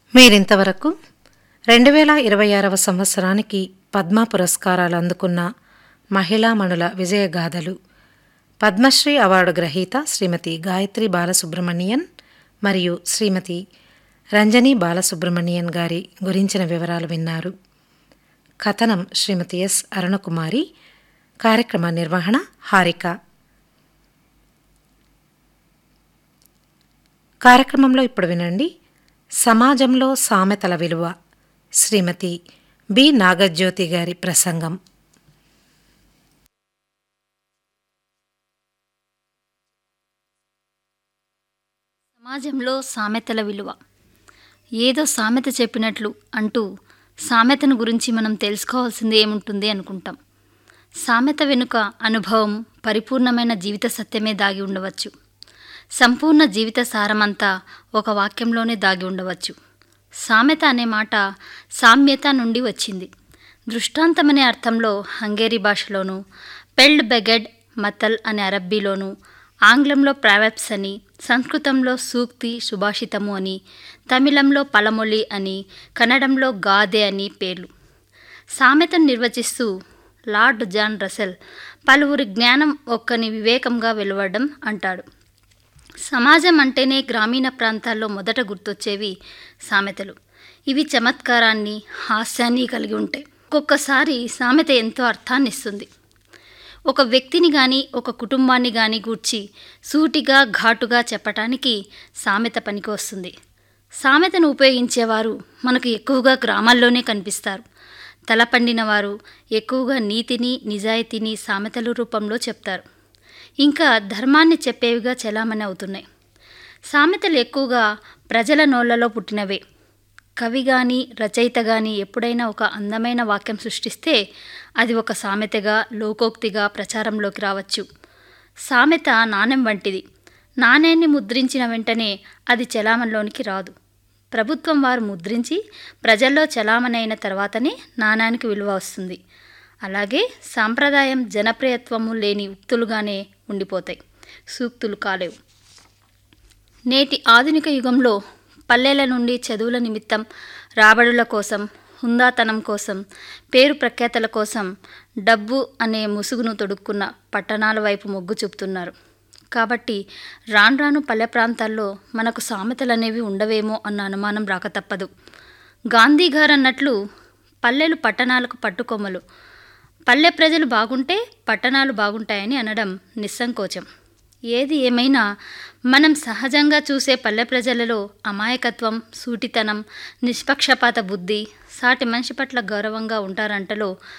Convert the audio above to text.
మీరింతవరకు రెండు వేల ఇరవై ఆరవ సంవత్సరానికి పద్మ పురస్కారాలు అందుకున్న మహిళామణుల విజయగాథలు పద్మశ్రీ అవార్డు గ్రహీత శ్రీమతి గాయత్రి బాలసుబ్రమణియన్ మరియు శ్రీమతి రంజని బాలసుబ్రమణియన్ గారి గురించిన వివరాలు విన్నారు కథనం శ్రీమతి ఎస్ అరుణకుమారి కార్యక్రమ నిర్వహణ హారిక కార్యక్రమంలో ఇప్పుడు వినండి సమాజంలో సామెతల విలువ శ్రీమతి బి నాగజ్యోతి గారి ప్రసంగం సమాజంలో సామెతల విలువ ఏదో సామెత చెప్పినట్లు అంటూ సామెతను గురించి మనం తెలుసుకోవాల్సింది ఏముంటుంది అనుకుంటాం సామెత వెనుక అనుభవం పరిపూర్ణమైన జీవిత సత్యమే దాగి ఉండవచ్చు సంపూర్ణ జీవిత సారమంతా ఒక వాక్యంలోనే దాగి ఉండవచ్చు సామెత అనే మాట సామ్యత నుండి వచ్చింది దృష్టాంతమనే అర్థంలో హంగేరీ భాషలోను పెల్డ్ బెగెడ్ మతల్ అనే అరబ్బీలోను ఆంగ్లంలో ప్రావెప్స్ అని సంస్కృతంలో సూక్తి సుభాషితము అని తమిళంలో పలమొలి అని కన్నడంలో గాదె అని పేర్లు సామెతను నిర్వచిస్తూ లార్డ్ జాన్ రసెల్ పలువురి జ్ఞానం ఒక్కని వివేకంగా వెలువడడం అంటాడు సమాజం అంటేనే గ్రామీణ ప్రాంతాల్లో మొదట గుర్తొచ్చేవి సామెతలు ఇవి చమత్కారాన్ని హాస్యాన్ని కలిగి ఉంటాయి ఒక్కొక్కసారి సామెత ఎంతో అర్థాన్ని ఇస్తుంది ఒక వ్యక్తిని కానీ ఒక కుటుంబాన్ని కానీ గూర్చి సూటిగా ఘాటుగా చెప్పటానికి సామెత పనికి వస్తుంది సామెతను ఉపయోగించేవారు మనకు ఎక్కువగా గ్రామాల్లోనే కనిపిస్తారు తలపండిన వారు ఎక్కువగా నీతిని నిజాయితీని సామెతల రూపంలో చెప్తారు ఇంకా ధర్మాన్ని చెప్పేవిగా చలామణి అవుతున్నాయి సామెతలు ఎక్కువగా ప్రజల నోళ్లలో పుట్టినవే కవి కానీ రచయిత కానీ ఎప్పుడైనా ఒక అందమైన వాక్యం సృష్టిస్తే అది ఒక సామెతగా లోకోక్తిగా ప్రచారంలోకి రావచ్చు సామెత నాణెం వంటిది నాణ్యాన్ని ముద్రించిన వెంటనే అది చలామణిలోనికి రాదు ప్రభుత్వం వారు ముద్రించి ప్రజల్లో చలామణి అయిన తర్వాతనే నాణానికి విలువ వస్తుంది అలాగే సాంప్రదాయం జనప్రియత్వము లేని ఉక్తులుగానే ఉండిపోతాయి సూక్తులు కాలేవు నేటి ఆధునిక యుగంలో పల్లెల నుండి చదువుల నిమిత్తం రాబడుల కోసం హుందాతనం కోసం పేరు ప్రఖ్యాతల కోసం డబ్బు అనే ముసుగును తొడుక్కున్న పట్టణాల వైపు మొగ్గు చూపుతున్నారు కాబట్టి రాను రాను పల్లె ప్రాంతాల్లో మనకు సామెతలు అనేవి ఉండవేమో అన్న అనుమానం రాక తప్పదు గాంధీ గారు అన్నట్లు పల్లెలు పట్టణాలకు పట్టుకొమ్మలు పల్లె ప్రజలు బాగుంటే పట్టణాలు బాగుంటాయని అనడం నిస్సంకోచం ఏది ఏమైనా మనం సహజంగా చూసే పల్లె ప్రజలలో అమాయకత్వం సూటితనం నిష్పక్షపాత బుద్ధి సాటి మనిషి పట్ల గౌరవంగా ఉంటారంటలో